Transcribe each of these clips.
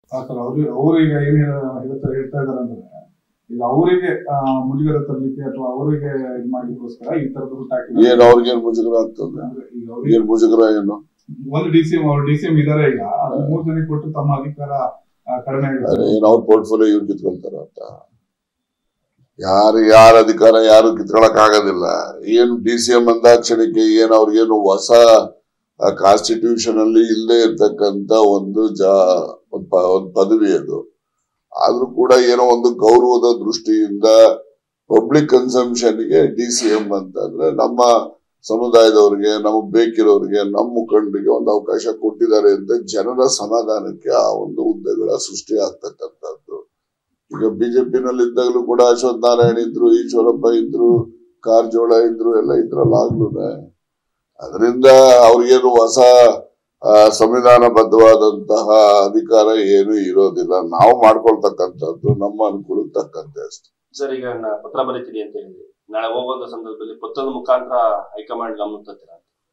ಆ ಸರ್ ಅವ್ರಿಗೆ ಅವ್ರು ಈಗ ಏನ್ ಹೇಳ- ಹೇಳ್ತಾ ಹೇಳ್ತಾ ಇದಾರೆ ಅಂದ್ರೆ ಈಗ ಅವರಿಗೆ ಮುಜುಗರ ತರಲಿಕ್ಕೆ ಅಥವಾ ಅವರಿಗೆ ಇದು ಮಾಡ್ಲಿಕ್ಕೋಸ್ಕರ ಈ ತರದ ಹುಟ್ಟು ಹಾಕಿದ್ದಾರೆ. ಏನ್ ಅವ್ರಿಗೇನ್ ಮುಜುಗರ ಆಗ್ತದೆ ಅಂದ್ರೆ ಈಗ ಅವ್ರಿಗೆ ಏನ್ ಮುಜುಗರ ಏನು ಒಂದು ಡಿ ಸಿ ಎಂ ಅವ್ರು ಡಿ ಸಿ ಎಂ ಇದಾರೆ ಈಗ ಅದು ಮೂರ್ ಜನಕ್ಕೆ ಕೊಟ್ಟು ತಮ್ಮ ಅಧಿಕಾರ ಆ, ಕಡಿಮೆ ಆಗಿದೆ ಏನ್ ಅವ್ರ ಪೋರ್ಟ್ಫೋಲಿಯೋ ಇವ್ರು ಕಿತ್ಕೊಳ್ತಾರ ಅಂತ ಯಾರು ಯಾರ ಅಧಿಕಾರ ಯಾರು ಕಿತ್ಕೊಳಕ್ ಆಗೋದಿಲ್ಲ ಏನು ಡಿ ಸಿ ಎಂ ಅಂದಾಕ್ಷಣಕ್ಕೆ ಏನ್ ಅವ್ರಿಗೇನು ಹೊಸ ಕಾನ್ಸ್ಟಿಟ್ಯೂಷನ್ ಅಲ್ಲಿ ಇಲ್ಲದೆ ಇರ್ತಕ್ಕಂತ ಒಂದು ಜಾ ಒಂದ್ ಪ- ಒಂದ್ ಪದವಿ ಅದು ಆದ್ರೂ ಕೂಡ ಏನೋ ಒಂದು ಗೌರವದ ದೃಷ್ಟಿಯಿಂದ ಪಬ್ಲಿಕ್ ಕನ್ಸಂಪ್ಷನ್ಗೆ ಡಿ ಸಿ ಎಂ ಅಂತಂದ್ರೆ ನಮ್ಮ ಸಮುದಾಯದವ್ರಿಗೆ ನಮಗ್ ಬೇಕಿರೋರಿಗೆ ನಮ್ಮ ಮುಖಂಡರಿಗೆ ಒಂದು ಅವಕಾಶ ಕೊಟ್ಟಿದ್ದಾರೆ ಅಂತ ಜನರ ಸಮಾಧಾನಕ್ಕೆ ಆ ಒಂದು ಹುದ್ದೆಗಳ ಸೃಷ್ಟಿ ಆಗ್ತಕ್ಕಂಥದ್ದು ಈಗ ಬಿಜೆಪಿನಲ್ಲಿ ಇದ್ದಾಗಲೂ ಕೂಡ ಅಶ್ವಥ್ ನಾರಾಯಣ ಇದ್ರು ಈಶ್ವರಪ್ಪ ಇದ್ರು ಕಾರಜೋಳ ಇದ್ರು ಎಲ್ಲ ಇದ್ರಲ್ಲ ಆಗ್ಲೂನೆ ಅದರಿಂದ ಅವ್ರಿಗೇನು ಹೊಸ ಆ, ಸಂವಿಧಾನಬದ್ಧವಾದಂತಹ ಅಧಿಕಾರ ಏನು ಇರೋದಿಲ್ಲ ನಾವು ಮಾಡ್ಕೊಳ್ತಕ್ಕಂಥದ್ದು ನಮ್ಮ ಅನುಕೂಲಕ್ಕೆ ತಕ್ಕಂತೆ ಅಷ್ಟೇ ಸರ್ ಈಗ ನಾ ಪತ್ರ ಬರೀತೀನಿ ಅಂತ ಹೇಳಿದ್ರಿ ನಾಳೆ ಹೋಗುವಂತ ಸಂದರ್ಭದಲ್ಲಿ ಪತ್ರದ ಮುಖಾಂತರ ಹೈಕಮಾಂಡ್ ಗಮನ ತರ್ತೀರಾ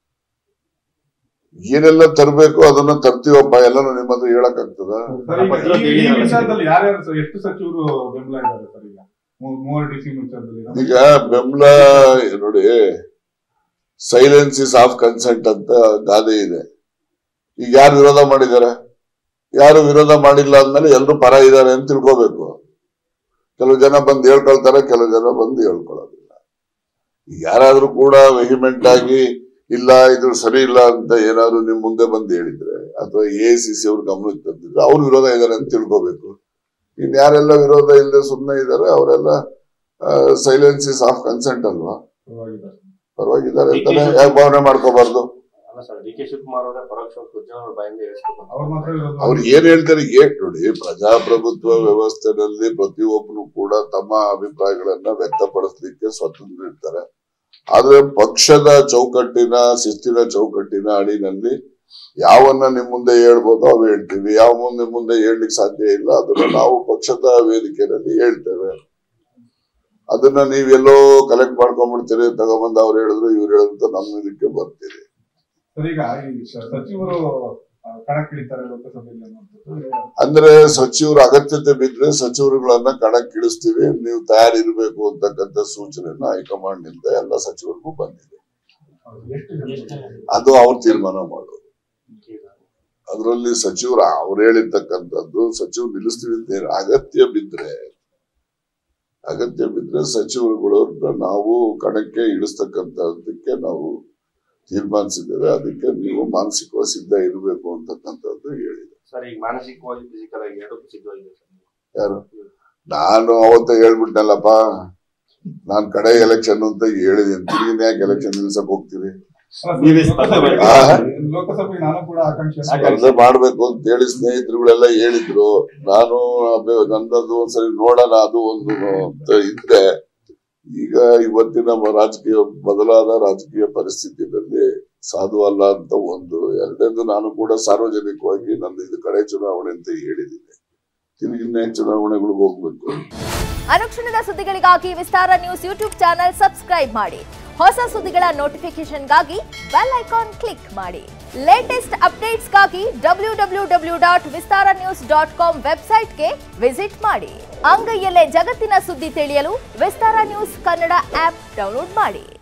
ಏನೆಲ್ಲ ತರಬೇಕು ಅದನ್ನ ತರ್ತೀವಪ್ಪ ಎಲ್ಲಾನು ನಿಮ್ಮ ಹತ್ರ ಹೇಳಕ್ ಆಗ್ತದ ಸರ್, ಈಗ ಈ- ಈ ವಿಚಾರದಲ್ಲಿ ಯಾರ್ಯಾರು ಸರ್ ಎಷ್ಟು ಸಚಿವರು ಬೆಂಬಲ ಇದ್ದಾರೆ ಸರ್ ಈಗ ಮೂ- ಮೂವರು ಡಿ ಸಿ ವಿಚಾರದಲ್ಲಿ ಈಗ ಬೆಂಬಲ ನೋಡಿ ಸೈಲೆನ್ಸ್ ಇಸ್ ಆಫ್ ಕನ್ಸೆಂಟ್ ಅಂತ ಗಾದೆ ಇದೆ ಈಗ ಯಾರು ವಿರೋಧ ಮಾಡಿದ್ದಾರೆ ಯಾರು ವಿರೋಧ ಮಾಡಿಲ್ಲ ಅಂದ್ಮೇಲೆ ಎಲ್ರು ಪರ ಇದ್ದಾರೆ ಅಂತ ತಿಳ್ಕೋಬೇಕು ಕೆಲವು ಜನ ಬಂದು ಹೇಳ್ಕೊಳ್ತಾರೆ ಕೆಲವು ಜನ ಬಂದು ಹೇಳ್ಕೊಳ್ಳೋದಿಲ್ಲ ಈಗ ಯಾರಾದ್ರೂ ಕೂಡ ವೆಹಿಮೆಂಟ್ ಆಗಿ ಇಲ್ಲ ಇದು ಸರಿ ಇಲ್ಲ ಅಂತ ಏನಾದ್ರು ನಿಮ್ ಮುಂದೆ ಬಂದು ಹೇಳಿದ್ರೆ ಅಥವಾ ಎ ಸಿ ಸಿ ಅವ್ರ ಗಮನಕ್ಕೆ ತಂದಿದ್ರೆ ಅವ್ರು ವಿರೋಧ ಇದ್ದಾರೆ ಅಂತ ತಿಳ್ಕೋಬೇಕು ಇನ್ ಯಾರೆಲ್ಲ ವಿರೋಧ ಇಲ್ಲದೆ ಸುಮ್ಮನೆ ಇದ್ದಾರೆ ಅವರೆಲ್ಲ ಸೈಲೆನ್ಸ್ ಇಸ್ ಆಫ್ ಕನ್ಸೆಂಟ್ ಅಲ್ವಾ ಪರವಾಗಿದ್ದಾರೆ. ಪರವಾಗಿದ್ದಾರೆ ಅಂತಾನೆ ಯಾಕೆ ಭಾವನೆ ಮಾಡ್ಕೋಬಾರ್ದು ಅಲ್ಲ ಸರ್ ಡಿ ಕೆ ಶಿವಕುಮಾರ್ ಅವರೇ ಪರೋಕ್ಷ ಉಜ್ಜನವ್ರ ಬಾಯಿಂದ ಹೇಳಿಸ್ಬೇಕು ಅವ್ರು ಮಾತ್ರ ವಿರೋಧ ಅವ್ರು ಏನ್ ಹೇಳ್ತಾರೆ ಏನ್ ನೋಡಿ ಪ್ರಜಾಪ್ರಭುತ್ವ ವ್ಯವಸ್ಥೆನಲ್ಲಿ ಪ್ರತಿಯೊಬ್ಬನು ಕೂಡ ತಮ್ಮ ಅಭಿಪ್ರಾಯಗಳನ್ನ ವ್ಯಕ್ತಪಡಿಸ್ಲಿಕ್ಕೆ ಸ್ವತಂತ್ರ ಇರ್ತಾರೆ ಆದ್ರೆ ಪಕ್ಷದ ಚೌಕಟ್ಟಿನ ಶಿಸ್ತಿನ ಚೌಕಟ್ಟಿನ ಅಡಿನಲ್ಲಿ ಯಾವನ್ನ ನಿಮ್ ಮುಂದೆ ಹೇಳ್ಬೋದೋ ಅವು ಹೇಳ್ತೀವಿ ಯಾವ ಮುಂದೆ ಮುಂದೆ ಹೇಳ್ಲಿಕ್ಕೆ ಸಾಧ್ಯ ಇಲ್ಲ ಅದನ್ನ ನಾವು ಪಕ್ಷದ ವೇದಿಕೆಯಲ್ಲಿ ಹೇಳ್ತೇವೆ ಅದನ್ನ ನೀವೆಲ್ಲೋ ಕಲೆಕ್ಟ್ ಮಾಡ್ಕೊಂಡ್ಬಿಡ್ತೀರಿ ತಗೊಂಬಂದು ಅವ್ರು ಹೇಳಿದ್ರು ಇವ್ರು ಹೇಳಿದ್ರು ನಮ್ಮ ಇದಕ್ಕೆ ಬರ್ತೀರಿ ಸರ್ ಈಗ ಈ ಸ- ಸಚಿವರು ಆ, ಕಣಕ್ಕಿಳಿತಾರೆ ಲೋಕಸಭೆಯಲ್ಲಿ ಅನ್ನುವಂಥದ್ದು ಅಂದ್ರೆ ಸಚಿವರು ಅಗತ್ಯತೆ ಬಿದ್ರೆ ಸಚಿವರುಗಳನ್ನ ಕಣಕ್ಕಿಳಿಸ್ತೀವಿ ನೀವು ತಯಾರಿರ್ಬೇಕು ಅಂತಕ್ಕಂಥ ಸೂಚನೆಯನ್ನ ಹೈಕಮಾಂಡ್ ನಿಂದ ಎಲ್ಲ ಸಚಿವರಿಗೂ ಬಂದಿದೆ ಅವ್ರು ಎಷ್ಟು ಜನ ಅದು ಅವ್ರ ತೀರ್ಮಾನ ಮಾಡೋದು ಅದರಲ್ಲಿ ಸಚಿವರು ಅವ್ರು ಹೇಳಿರ್ತಕ್ಕಂಥದ್ದು ಸಚಿವರು ನಿಲ್ಲಿಸ್ತೀವಿ ಅಂತ ಏನು ಅಗತ್ಯ ಬಿದ್ರೆ ಅಗತ್ಯ ಬಿದ್ರೆ ಸಚಿವರುಗಳನ್ನ ನಾವು ಕಣಕ್ಕೆ ಇಳಿಸ್ತಕ್ಕಂಥದ್ದಕ್ಕೆ ನಾವು ತೀರ್ಮಾನಿಸಿದ್ದೇವೆ ಅದಕ್ಕೆ ನೀವು ಮಾನಸಿಕವಾಗಿ ಸಿದ್ಧ ಇರಬೇಕು ಅಂತಕ್ಕಂಥದ್ದು ಹೇಳಿದೆ ಸರ್ ಈಗ ಮಾನಸಿಕವಾಗಿ ಫಿಸಿಕಲ್ ಆಗಿ ಎರಡಕ್ಕೂ ಸಿದ್ಧವಾಗಿದೆ ಸರ್ ಯಾರು ನಾನು ಅವತ್ತ ಹೇಳ್ಬಿಟ್ನಲ್ಲಪ್ಪ ನಾನ್ ಕಡೆ ಎಲೆಕ್ಷನ್ ಅಂತ ಹೇಳಿದೀನಿ ತಿರುಗಿನ ಯಾಕೆ ಎಲೆಕ್ಷನ್ ನಿಲ್ಸಕ್ ಹೋಗ್ತೀರಿ ಅಲ್ಲ ಸರ್, ನೀವೇ ಲೋಕಸಭೆಗೆ- ಆ? ಲೋಕಸಭೆಗೆ ನಾನು ಕೂಡ ಆಕಾಂಕ್ಷೆ ಕೆಲಸ ಮಾಡ್ಬೇಕು ಅಂತ ಹೇಳಿ ಸ್ನೇಹಿತರುಗಳೆಲ್ಲ ಹೇಳಿದ್ರು ನಾನು ಅಬ್ಬೆ- ನನ್ನದು ಒಂದ್ಸರಿ ನೋಡೋಣ ಅದು ಒಂದು ಅಂತ ಇದ್ದೆ ಈಗ ಇವತ್ತಿನ ಮ- ರಾಜಕೀಯ ಬದಲಾದ ರಾಜಕೀಯ ಪರಿಸ್ಥಿತಿಯಲ್ಲಿ ಸಾಧು ಅಲ್ಲ ಅಂತ ಒಂದು ಎರಡನೇದು ನಾನು ಕೂಡ ಸಾರ್ವಜನಿಕವಾಗಿ ನನ್ನ ಇದು ಕಡೆ ಚುನಾವಣೆ ಅಂತ ಹೇಳಿದ್ದೀನಿ ತಿರುಗಿನ ಚುನಾವಣೆಗಳಿಗೆ ಹೋಗ್ಬೇಕು ಅನುಕ್ಷಣದ ಸುದ್ದಿಗಳಿಗಾಗಿ Vistara news YouTube channel subscribe ಮಾಡಿ ಹೊಸ ಸುದ್ದಿಗಳ ನೋಟಿಫಿಕೇಶನ್ಗಾಗಿ ಬೆಲ್ ಐಕಾನ್ ಕ್ಲಿಕ್ ಮಾಡಿ ಲೇಟೆಸ್ಟ್ ಅಪ್ಡೇಟ್ಸ್ಗಾಗಿ W W W dot Vistara news dot com ವೆಬ್ಸೈಟ್ಗೆ ವಿಸಿಟ್ ಮಾಡಿ ಅಂಗೈಯಲ್ಲೇ ಜಗತ್ತಿನ ಸುದ್ದಿ ತಿಳಿಯಲು Vistara news Kannada app download ಮಾಡಿ